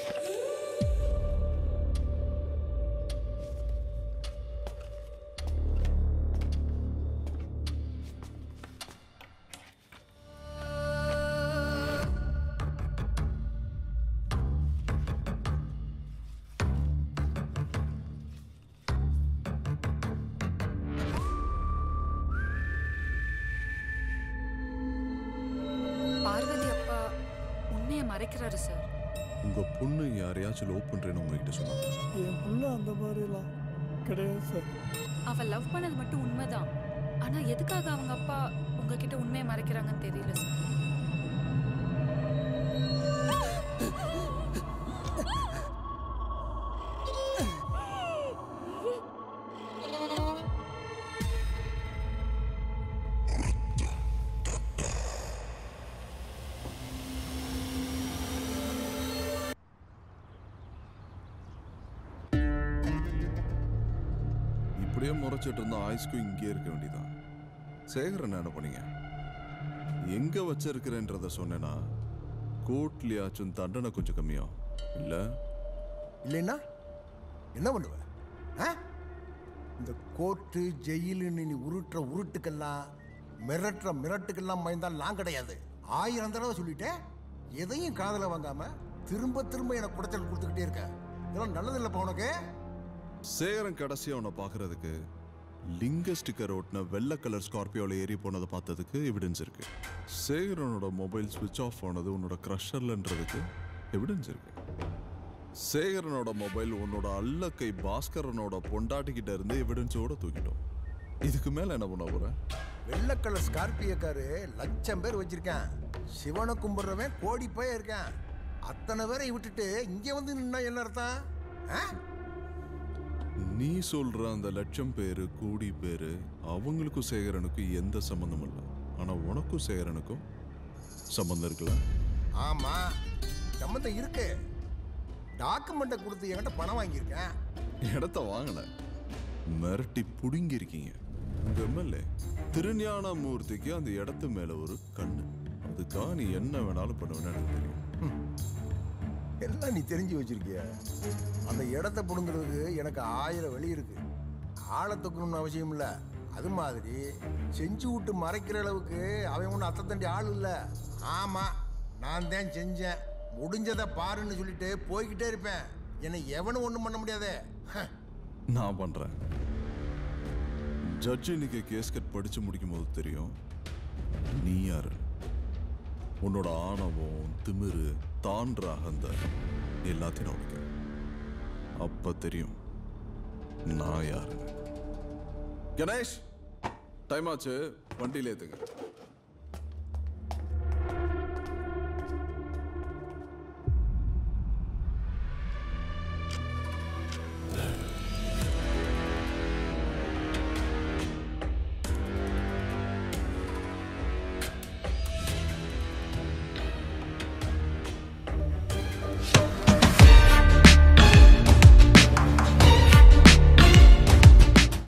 பார்வதி அப்பா உண்மையை மறைக்கிறாரு சார் உங்க பொண்ணு யாரையாச்சும் லவ் பண்றேன்னு உங்ககிட்ட சொன்னாங்க என் புள்ள அந்த மாதிரிலாம் கிடையாது சார் அவ லவ் பண்ணது மட்டும் உண்மைதான் ஆனா எதுக்காக அவங்க அப்பா உங்ககிட்ட உண்மையை மறைக்கிறாங்கன்னு தெரியல சார் இப்படியே முறைச்சிட்டு இருந்தா ஆயுஸ்க்கும் இங்கே இருக்க வேண்டியதான் சேகரன் என்ன பண்ணீங்க எங்க வச்சிருக்கிறேன்றத சொன்னேன்னா கோர்ட்லயாச்சும் தண்டனை கொஞ்சம் கம்மியாகும் இல்ல இல்லைன்னா என்ன பண்ணுவ ஆ? இந்த கோர்ட்டு ஜெயிலுன்னு நீ உருட்டுற உருட்டுக்கெல்லாம் மிரட்டுற மிரட்டுக்கெல்லாம் பயந்தால் நான் கிடையாது ஆயிரம் தடவை சொல்லிட்டேன் எதையும் காதல வாங்காம திரும்ப திரும்ப எனக்கு குடைச்சல் கொடுத்துக்கிட்டே இருக்க இதெல்லாம் நல்லதில்லைப்பா உனக்கு சேகரன் கடைசியா உன்னை பாக்குறதுக்கு லிங்க ஸ்டிக்கர் ஓட்டின வெள்ளை கலர் ஸ்கார்பியோல ஏறி போனதை பார்த்ததுக்கு எவிடன்ஸ் இருக்கு சேகரனோட மொபைல் சுவிட்ச் ஆஃப் ஆனது உன்னோட க்ரஷர்லன்றதுக்கு எவிடன்ஸ் இருக்கு சேகரனோட மொபைல் உன்னோட அல்லக்கை பாஸ்கரனோட பொண்டாட்டிக்கிட்ட இருந்து எவிடன்ஸோட தூக்கிட்டோம் இதுக்கு மேல என்ன பண்ண போற வெள்ளக்கலர் ஸ்கார்பியோக்காரு லட்சம் பேர் வச்சிருக்கேன் சிவனை கும்பிடுறவன் கோடி போய் இருக்கான் அத்தனை பேரை விட்டுட்டு இங்க வந்து நின்னா என்ன அர்த்தம் ஆ? நீ சொல்ற அந்த லட்சம் பேரு கோடி பேரு அவங்களுக்கும் சேகரனுக்கும் எந்த சம்பந்தமும் இல்லை ஆனா உனக்கும் சேகரனுக்கும் சம்பந்தம் இருக்குல்ல ஆமா சம்மந்தம் இருக்கு டாக்குமெண்ட்டை கொடுத்து என்கிட்ட பணம் வாங்கியிருக்கேன் இடத்த வாங்கல மிரட்டி புடுங்கிருக்கீங்க உங்க எம்எல்ஏ திருஞான மூர்த்திக்கு அந்த இடத்து மேல ஒரு கண்ணு அதுக்காக நீ என்ன வேணாலும் பண்ணுவேன்னு எனக்கு தெரியும் எல்லாம் நீ தெரிஞ்சு வச்சிருக்கிய அந்த இடத்த பிடுங்கிறதுக்கு எனக்கு ஆயிரம் வழி இருக்கு ஆளை தூக்கணும்னு அவசியம் இல்லை அது மாதிரி செஞ்சு விட்டு மறைக்கிற அளவுக்கு அவன் ஒன்றும் அத்தை தண்டி ஆள் இல்லை ஆமா நான் தான் செஞ்சேன் முடிஞ்சதை பாருன்னு சொல்லிட்டு போய்கிட்டே இருப்பேன் என்னை எவனும் ஒன்றும் பண்ண முடியாதே ஹ. நான் பண்றேன் ஜட்ஜ் இன்னைக்கு கேஸ் கட் படிச்சு முடிக்கும் போது தெரியும் நீ யாரு உன்னோட ஆணவம் திமிரு தான்ற அகந்த எல்லாத்தையும் நான் உடைக்கிறேன் அப்ப தெரியும் நான் யாரு கணேஷ் டைம் ஆச்சு வண்டியில ஏத்துங்க